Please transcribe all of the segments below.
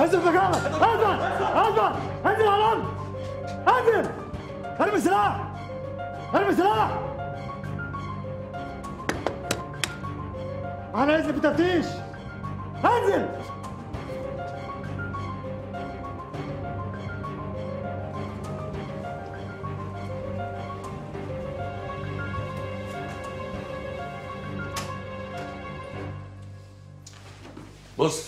انزل مكانك انزل انزل انزل على الارض انزل ارمي سلاح ارمي سلاح على اذنك بتفتيش انزل بص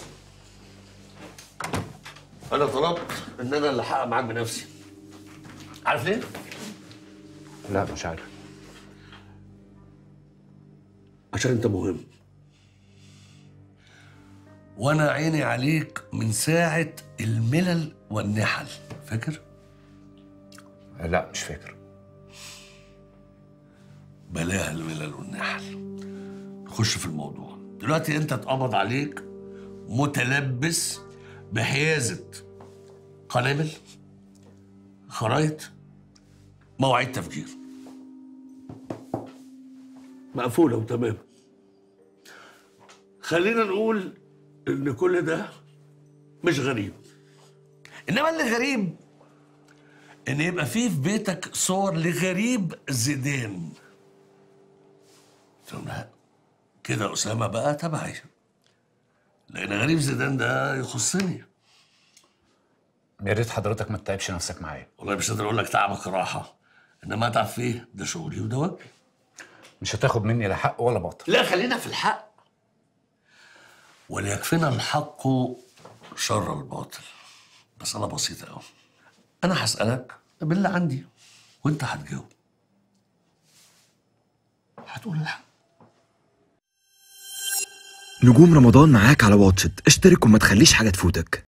انا طلبت ان انا اللي احقق معاك بنفسي عارف ليه؟ لا مش عارف عشان انت مهم وانا عيني عليك من ساعة الملل والنحل فاكر؟ لا مش فاكر بلاها الملل والنحل نخش في الموضوع دلوقتي انت اتقبض عليك متلبس بحيازة قنابل خرايط مواعيد تفجير مقفولة وتمام خلينا نقول ان كل ده مش غريب انما اللي غريب ان يبقى فيه في بيتك صور لغريب زيدان قلت لهم لا كده اسامه بقى تبعي لان غريب زيدان ده يخصني يا ريت حضرتك ما تتعبش نفسك معايا والله مش قادر اقول لك تعبك راحه انما اتعب فيه ده شغلي وده واجبي مش هتاخد مني لا حق ولا باطل لا خلينا في الحق وليكفينا الحق شر الباطل بس انا بسيطه قوي انا هسالك باللي عندي وانت هتجاوب هتقول الحق نجوم رمضان معاك على واتشت اشترك وما تخليش حاجة تفوتك